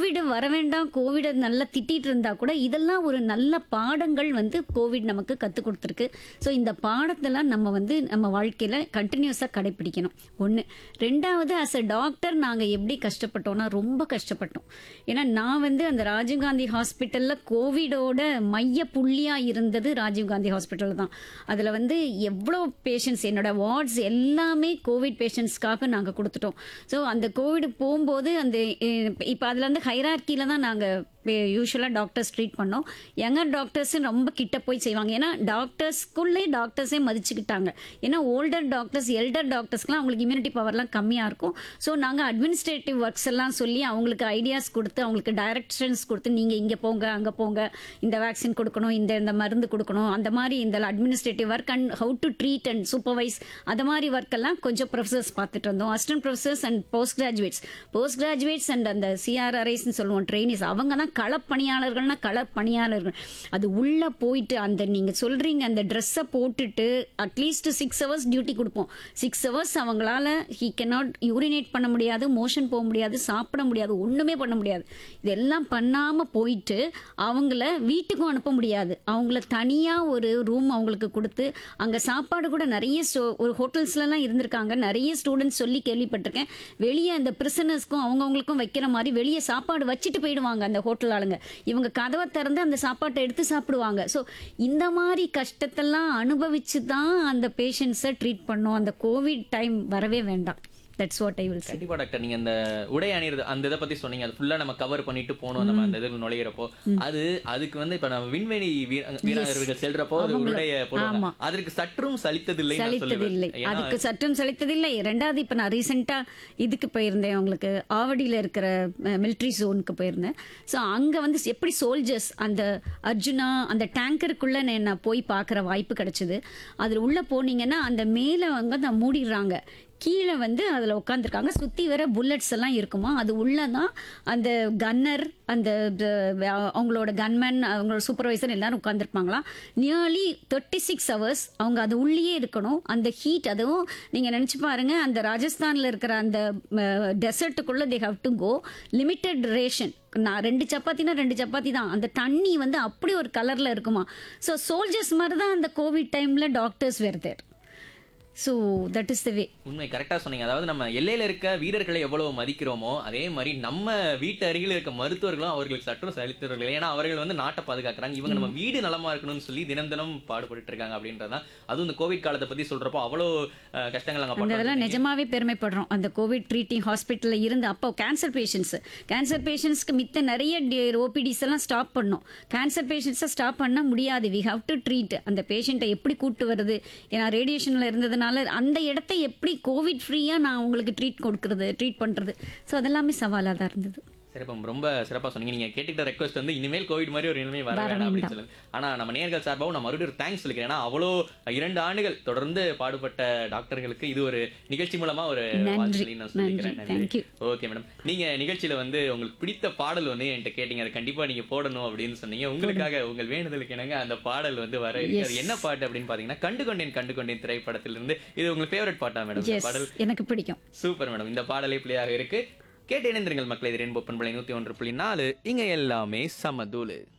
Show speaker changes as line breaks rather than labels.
Covid வர வேண்டாம் covid நல்லா திட்டிட்டு இருந்தா கூட இதெல்லாம் ஒரு நல்ல பாடங்கள் வந்து கோவிட் நமக்கு கற்றுக் கொடுத்துருக்கு ஸோ இந்த பாடத்தெல்லாம் நம்ம வந்து நம்ம வாழ்க்கையில் கண்டினியூஸாக கடைப்பிடிக்கணும் ஒன்று ரெண்டாவது அஸ் அ டாக்டர் நாங்கள் எப்படி கஷ்டப்பட்டோம்னா ரொம்ப கஷ்டப்பட்டோம் ஏன்னா நான் வந்து அந்த ராஜீவ்காந்தி ஹாஸ்பிட்டலில் கோவிடோட மைய புள்ளியாக இருந்தது ராஜீவ்காந்தி ஹாஸ்பிட்டல் தான் அதில் வந்து எவ்வளோ பேஷண்ட்ஸ் என்னோட வார்ட்ஸ் எல்லாமே கோவிட் பேஷண்ட்ஸ்க்காக நாங்கள் கொடுத்துட்டோம் ஸோ அந்த கோவிட் போகும்போது அந்த இப்போ அதில் வந்து ஹைரார்க்கியில் தான் நாங்கள் யூஸ்வலாக டாக்டர்ஸ் ட்ரீட் பண்ணோம் யங்கர் டாக்டர்ஸ் ரொம்ப கிட்ட போய் செய்வாங்க ஏன்னா டாக்டர்ஸ்க்குள்ளே டாக்டர்ஸே மதிச்சுக்கிட்டாங்க ஏன்னா ஓல்டர் டாக்டர்ஸ் எல்டர் டாக்டர்ஸ்க்குலாம் அவங்களுக்கு இம்யூனிட்டி பவர்லாம் கம்மியாக இருக்கும் ஸோ நாங்கள் அட்மினிஸ்ட்ரேட்டிவ் ஒர்க்ஸ் எல்லாம் சொல்லி அவங்களுக்கு ஐடியாஸ் கொடுத்து அவங்களுக்கு டைரக்ஷன்ஸ் கொடுத்து நீங்கள் இங்கே போங்க அங்கே போங்க இந்த வேக்சின் கொடுக்கணும் இந்த இந்த மருந்து கொடுக்கணும் அந்த மாதிரி இந்த administrative work and how to treat and supervise அந்த மாதிரி ஒர்க் எல்லாம் கொஞ்சம் ப்ரொஃபசர்ஸ் பார்த்துட்டு இருந்தோம் assistant professors and post graduates post graduates and அந்த சிஆர்ஆர்ஐஸ்னு சொல்லுவோம் ட்ரைனிஸ் அவங்க தான் களப்பணியாளர்கள்னா களப்பணியாளர்கள் அது உள்ள போயிட்டு அந்த நீங்க சொல்றீங்க அந்த ட்ரெஸ்ஸை போட்டுட்டு அட்லீஸ்ட் சிக்ஸ் ஹவர்ஸ் டியூட்டி கொடுப்போம் சிக்ஸ் ஹவர்ஸ் அவங்களால ஹீ cannot யூரினேட் பண்ண முடியாது மோஷன் போக முடியாது சாப்பிட முடியாது ஒண்ணுமே பண்ண முடியாது இதெல்லாம் பண்ணாம போயிட்டு அவங்கள வீட்டுக்கும் அனுப்ப முடியாது அவங்கள தனியா ஒரு ரூம் அவங்களுக்கு கொடுத்து அங்க சாப்பாடு கூட நிறைய ஸ்டோ- ஒரு ஹோட்டல்ஸ்லாம் இருந்திருக்காங்க நிறைய ஸ்டூடெண்ட்ஸ் சொல்லி கேள்விப்பட்டிருக்கேன் வெளியே அந்த பிரிசனர்ஸ்க்கும் அவங்கவுங்களுக்கும் வைக்கிற மாதிரி வெளியே சாப்பாடு வச்சுட்டு போயிடுவாங்க அந்த ஹோட்டல் ஆளுங்க இவங்க கதவை திறந்து அந்த சாப்பாட்டை எடுத்து சாப்பிடுவாங்க ஸோ இந்த மாதிரி கஷ்டத்தெல்லாம் அனுபவிச்சு தான் அந்த பேஷண்ட்ஸை ட்ரீட் பண்ணோம் அந்த கோவிட் டைம் வரவே வேண்டாம் that's what I will say
கண்டிப்பா டாக்டர் நீங்க அந்த உடை அணியிறது அந்த இதை பத்தி சொன்னீங்க அது ஃபுல்லா நம்ம கவர் பண்ணிட்டு போனோம் நம்ம அந்த இதில் நுழையிறப்போ அது அதுக்கு வந்து இப்ப நம்ம விண்வெளி வீர- வீரர்கள் செல்றப்போ அது உடைய போடுவாங்க
ஆமா.
அதற்கு சற்றும் சலித்ததில்லை நான்
சலித்ததில்லை
சொல்லுவேன் ஏன்னா
அதுக்கு சற்றும் சலித்ததில்லை ரெண்டாவது இப்ப நான் ரீசெண்டா இதுக்கு போயிருந்தேன் உங்களுக்கு ஆவடியில இருக்கிற மிலிட்ரி ஜோனுக்கு போயிருந்தேன் ஸோ அங்க வந்து எப்படி சோல்ஜர்ஸ் அந்த அர்ஜுனா அந்த டேங்கருக்குள்ள நான் நான் போய் பார்க்குற வாய்ப்பு கிடைச்சது அதுல உள்ள போனீங்கன்னா அந்த மேல வந்து அந்த மூடிடுறாங்க கீழே வந்து அதில் உட்காந்துருக்காங்க சுற்றி வர புல்லட்ஸ் எல்லாம் இருக்குமா அது உள்ள தான் அந்த கன்னர் அந்த த- அவங்களோட கன்மேன் அவங்களோட சூப்பர்வைசர் எல்லாரும் உட்காந்துருப்பாங்களாம் நியர்லி தேர்ட்டி சிக்ஸ் ஹவர்ஸ் அவங்க அது உள்ளேயே இருக்கணும் அந்த ஹீட் அதுவும் நீங்கள் நினச்சி பாருங்க அந்த ராஜஸ்தானில் இருக்கிற அந்த டெசர்ட்டுக்குள்ளே they have to go limited ration நான் ரெண்டு சப்பாத்தினா ரெண்டு சப்பாத்தி தான் அந்த தண்ணி வந்து அப்படி ஒரு கலரில் இருக்குமா ஸோ சோல்ஜர்ஸ் மாதிரி தான் அந்த கோவிட் டைமில் doctors were there so that is the way
உண்மை கரெக்டா சொன்னீங்க அதாவது நம்ம எல்லையில இருக்க வீரர்களை எவ்வளவு மதிக்கிறோமோ அதே மாதிரி நம்ம வீட்டு அருகில் இருக்க மருத்துவர்களும் அவர்களுக்கு சற்றும் செலுத்துவர்கள் ஏன்னா அவர்கள் வந்து நாட்டை பாதுகாக்கிறாங்க இவங்க நம்ம வீடு நலமா இருக்கணும்னு சொல்லி தினம் தினம் பாடுபட்டு இருக்காங்க அப்படின்றதான் அதுவும் இந்த கோவிட் காலத்தை பத்தி சொல்றப்போ அவ்வளோ அஹ், கஷ்டங்கள் அங்க
அந்த
பட்டு
இதெல்லாம் நிஜமாவே பெருமைப்படுறோம் அந்த கோவிட் ட்ரீட்டிங் ஹாஸ்பிட்டலில் இருந்து அப்போ கேன்சர் பேஷண்ட்ஸ் கேன்சர் பேஷண்ட்ஸ்க்கு மித்த நிறைய ஓபிடிஸ் எல்லாம் ஸ்டாப் பண்ணோம் கேன்சர் பேஷண்ட்ஸை ஸ்டாப் பண்ண முடியாது வி ஹவ் டு ட்ரீட் அந்த பேஷண்ட்டை எப்படி கூட்டு வருது ஏன்னா ரேடியேஷனில் இருந்ததுனால அந்த இடத்த எப்படி கோவிட் ஃப்ரீயாக நான் உங்களுக்கு ட்ரீட் கொடுக்கறது ட்ரீட் பண்ணுறது ஸோ அதெல்லாமே சவாலாக தான் இருந்தது
சிறப்பம் ரொம்ப சிறப்பா சொன்னீங்க நீங்க கேட்டுக்கிட்ட ரெக்வஸ்ட் வந்து இனிமேல் கோவிட் மாதிரி ஒரு நிலைமை வர வேண்டாம் அப்படின்னு சொல்லுங்க ஆனா நம்ம நேர்கள் சார்பாகவும் நான் மறுபடியும் தேங்க்ஸ் சொல்லிக்கிறேன் ஏன்னா அவ்வளோ இரண்டு ஆண்டுகள் தொடர்ந்து பாடுபட்ட டாக்டர்களுக்கு இது ஒரு நிகழ்ச்சி மூலமா ஒரு
நன்றி.
வாழ்த்துக்களை நான் சொல்லிக்கிறேன்
நன்றி. Thank you.
ஓகே மேடம் நீங்க நிகழ்ச்சியில வந்து உங்களுக்கு பிடித்த பாடல் வந்து என்கிட்ட கேட்டீங்க அது கண்டிப்பா நீங்க போடணும் அப்படின்னு சொன்னீங்க உங்களுக்காக உங்கள் வேண்டுதலுக்கு என்னங்க அந்த பாடல் வந்து வர இருக்கு அது என்ன பாட்டு அப்படின்னு பாத்தீங்கன்னா கண்டு கொண்டேன் கண்டு கொண்டேன் திரைப்படத்திலிருந்து இது உங்களுக்கு ஃபேவரட் பாட்டா மேடம் இந்த
எஸ்
பாடல்
எனக்கு பிடிக்கும்
சூப்பர் மேடம் இந்த பாடலே பிள்ளையாக இருக்கு கேட்டு இணைந்திருங்கள் மக்களை இது ரெயின்போ பண்பலை நூத்தி ஒன்று புள்ளி நாலு இங்க எல்லாமே சமதூளு